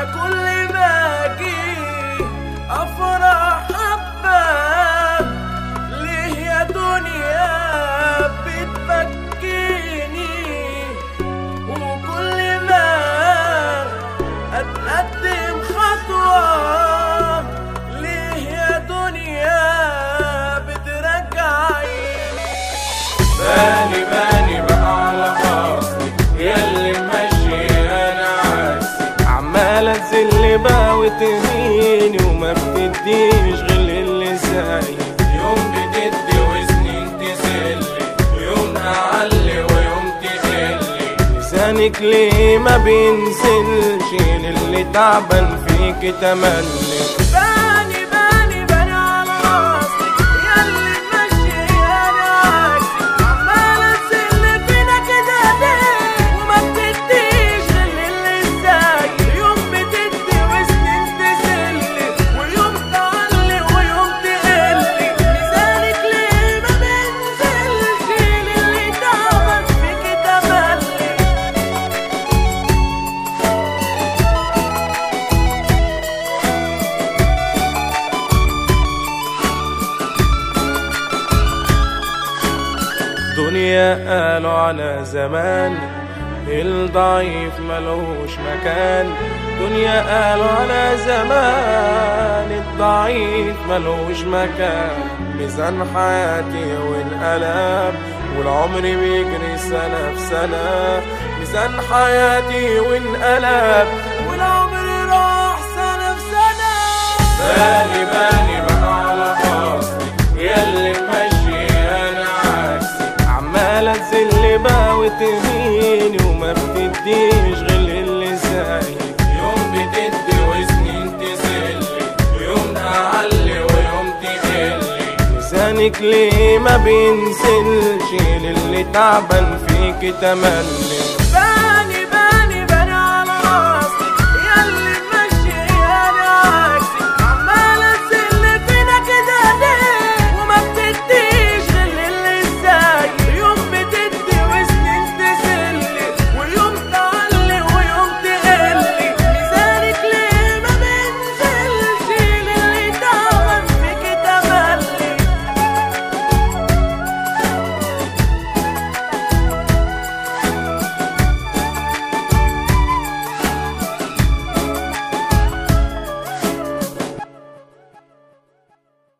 كل ما اجي افرح حبه ليه يا دنيا بتبكيني وكل ما اتقدم خطوه ليه يا دنيا بترجعيني بالي بالي بقى على خاصي ياللي ماشي انا عكسي عمالة تزل بقى وتهيني وما بتديش غير اللي زي يوم بتدي وسنين تسلي ويوم اعلي ويوم تقلي لسانك ليه ما بينزلش للي تعبان فيك تملي باني باني باني على راسي ياللي ماشي انا عكسي عمالة تزل فينا كده ليه وما بتديش غير اللي زي يوم بتدي وسنين تسلي ويوم تعلي ويوم تقلي لسانك ليه ما بينزلش للي تعبان فيك تملي دنيا قالوا على زمان الضعيف ملوش مكان دنيا قالوا على زمان الضعيف ملوش مكان ميزان حياتي والألام والعمر بيجري سنة في سنة ميزان حياتي والألام والعمر راح سنة في سنة بالي بالي بقى على خاصي ياللي ماشي انا عكسي عمالة تزل بقى وتهيني وما بتديش غير اللي زي يوم بتدي وسنين تسلي ويوم اعلي ويوم تقلي لسانك ليه ما بينزلش للي تعبان فيك تملي